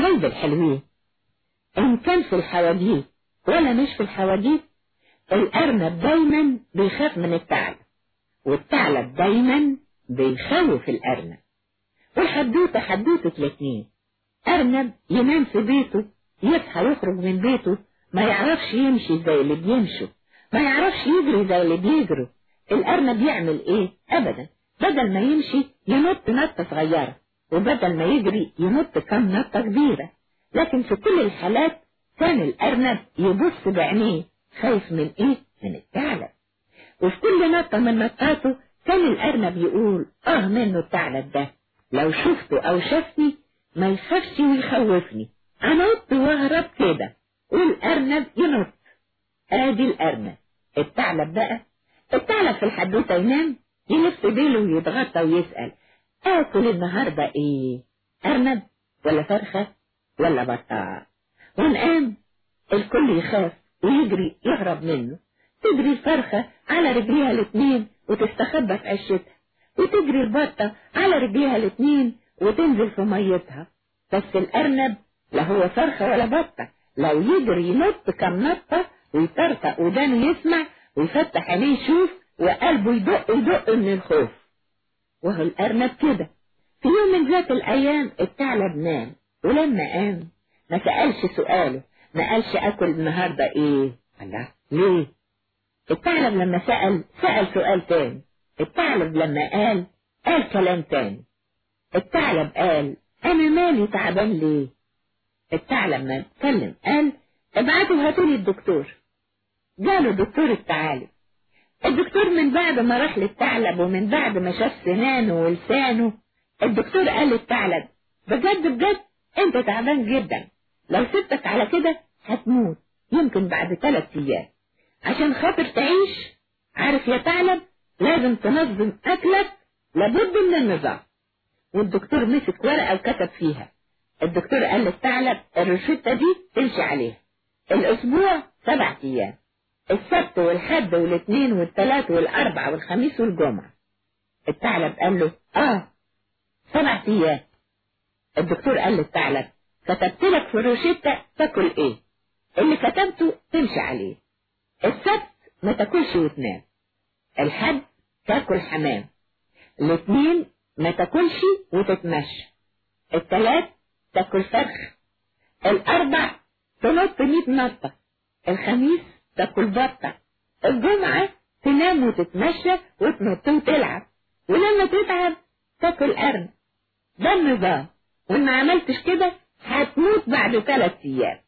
حبايبي الحلوين إن كان في الحواجيب ولا مش في الحواجيب الأرنب دايما بيخاف من الثعلب والثعلب دايما بيخوف الأرنب والحدوتة حدوتة الاتنين أرنب ينام في بيته يصحى يخرج من بيته ما يعرفش يمشي زي اللي بيمشوا ما يعرفش يجري زي اللي بيجروا الأرنب يعمل إيه أبدا بدل ما يمشي ينط نطة صغيرة وبدل ما يجري ينط كم نطة كبيرة لكن في كل الحالات كان الأرنب يبص بعينيه خايف من إيه؟ من الثعلب وفي كل نطة من نطاته كان الأرنب يقول آه منه الثعلب ده لو شفته أو شافني ما يخافش ويخوفني أنط وأهرب كده والأرنب ينط آدي الأرنب الثعلب بقى الثعلب في الحدوتة ينام يلف ديله ويتغطى ويسأل آكل النهاردة إيه أرنب ولا فرخة ولا بطاعة ونقام الكل يخاف ويجري يهرب منه تجري الفرخة على رجليها الاتنين وتستخبى في عشتها وتجري البطة على رجليها الاتنين وتنزل في ميتها بس الأرنب لا هو فرخة ولا بطة لو يجري ينط كم نطة ويطرطق ودانه يسمع ويفتح عينيه يشوف وقلبه يدق يدق من الخوف وهو الأرنب كده في يوم من ذات الأيام الثعلب نام ولما قام ما سألش سؤاله ما قالش أكل النهاردة إيه الله ليه الثعلب لما سأل سأل سؤال تاني الثعلب لما قال قال كلام تاني الثعلب قال أنا مالي تعبان ليه الثعلب ما اتكلم قال ابعتوا هاتولي الدكتور جاله دكتور الثعالب الدكتور من بعد ما راح للثعلب ومن بعد ما شاف سنانه ولسانه الدكتور قال للثعلب بجد بجد انت تعبان جدا لو سبتك على كده هتموت يمكن بعد ثلاث ايام عشان خاطر تعيش عارف يا ثعلب لازم تنظم اكلك لابد من النظام والدكتور مسك ورقة وكتب فيها الدكتور قال للثعلب الروشتة دي تمشي عليها الاسبوع سبع ايام السبت والحد والاثنين والثلاث والاربع والخميس والجمعة الثعلب قال له اه سبع ايام الدكتور قال للثعلب كتبت لك في الروشتة تاكل ايه اللي كتبته تمشي عليه السبت ما تاكلش وتنام الحد تاكل حمام الاثنين ما تاكلش وتتمشى الثلاث تاكل فرخ الاربع تنط ميت نطة الخميس تاكل بطة الجمعة تنام وتتمشى وتنط وتلعب ولما تتعب تاكل قرن ده النظام وان ما عملتش كده هتموت بعد ثلاث ايام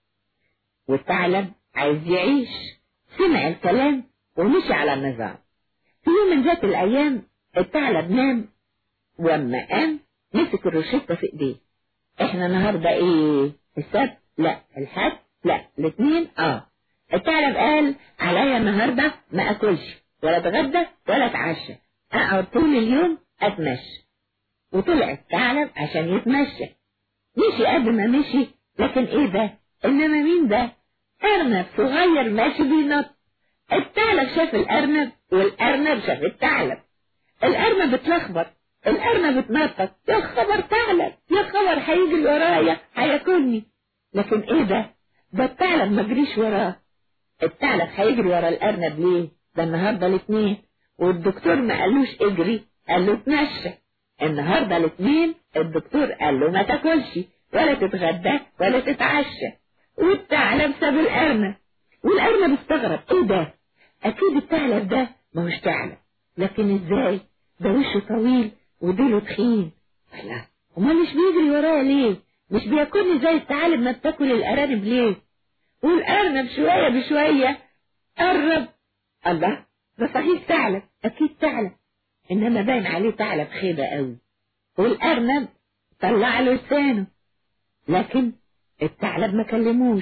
والثعلب عايز يعيش سمع الكلام ومشي على النظام في يوم من ذات الايام الثعلب نام واما قام مسك الروشتة في ايديه احنا النهاردة ايه السبت لا الحد لا الاثنين اه الثعلب قال عليا النهاردة ما اكلش ولا اتغدى ولا اتعشى اقعد طول اليوم اتمشى وطلع الثعلب عشان يتمشى مشي قد ما مشي لكن ايه ده انما مين ده ارنب صغير ماشي بينط الثعلب شاف الارنب والارنب شاف الثعلب الارنب اتلخبط الارنب اتنطط يا خبر ثعلب يا خبر هيجري ورايا هياكلني لكن ايه ده ده الثعلب ما جريش وراه الثعلب هيجري ورا الارنب ليه ده النهارده الاثنين والدكتور ما قالوش اجري قال له اتمشى النهارده الاثنين الدكتور قال له ما تاكلش ولا تتغدى ولا تتعشى والثعلب ساب الارنب والارنب استغرب ايه ده اكيد الثعلب ده ما هوش ثعلب لكن ازاي ده وشه طويل وديله تخين لا امال مش بيجري ورايا ليه مش بياكلني زي الثعالب ما بتاكل الارانب ليه والارنب شويه بشويه قرب الله ده صحيح ثعلب اكيد ثعلب انما باين عليه ثعلب خيبه قوي والارنب طلع له لسانه لكن الثعلب ما كلموش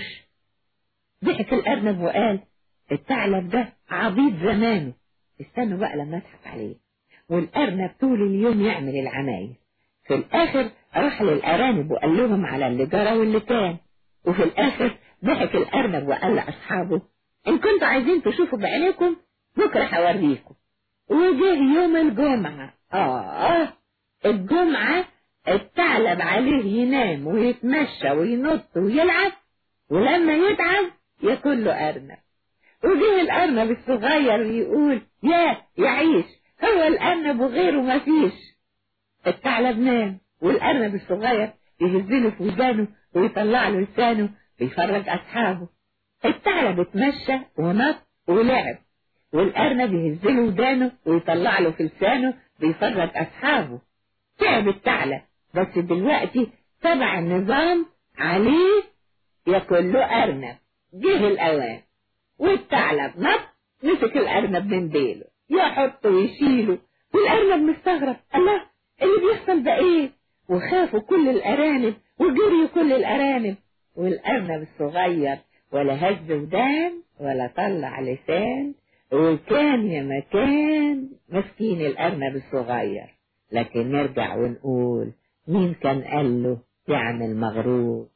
ضحك الارنب وقال الثعلب ده عبيط زمانه استنوا بقى لما اضحك عليه والارنب طول اليوم يعمل العمايل في الاخر راح للارانب وقال لهم على اللي جرى واللي كان وفي الاخر ضحك الارنب وقال لاصحابه ان كنتوا عايزين تشوفوا بعينيكم بكره هوريكم وجه يوم الجمعة آه الجمعة الثعلب عليه ينام ويتمشى وينط ويلعب ولما يتعب ياكل له أرنب وجه الأرنب الصغير ويقول يا يعيش هو الأرنب وغيره ما فيش الثعلب نام والأرنب الصغير يهزله في ودانه ويطلع له لسانه ويفرج أصحابه الثعلب اتمشى ونط ولعب والأرنب يهزله ودانه ويطلع له في لسانه بيفرج أصحابه تعب الثعلب بس دلوقتي تبع النظام عليه ياكل له أرنب جه الأوان والثعلب نط مسك الأرنب من ديله يحطه ويشيله والأرنب مستغرب الله اللي بيحصل ده إيه وخافوا كل الأرانب وجريوا كل الأرانب والأرنب الصغير ولا هز ودان ولا طلع لسان وكان يا مكان مسكين الأرنب الصغير لكن نرجع ونقول مين كان قال له يعمل مغرور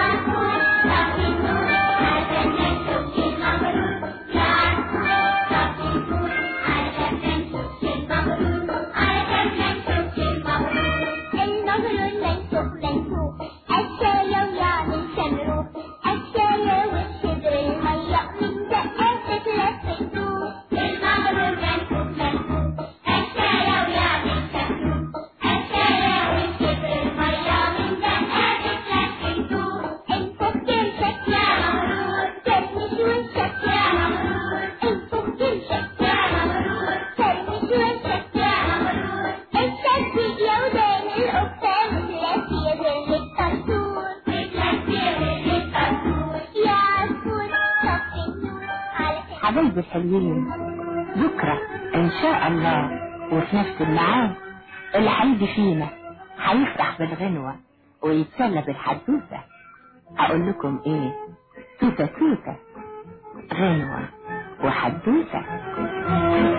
حبايبي الحلوين بكرة إن شاء الله وفي نفس الميعاد اللي هيجي فينا هيفرح بالغنوة ويتسلى بالحدوثة أقول لكم إيه توتة توتة غنوة وحدوثة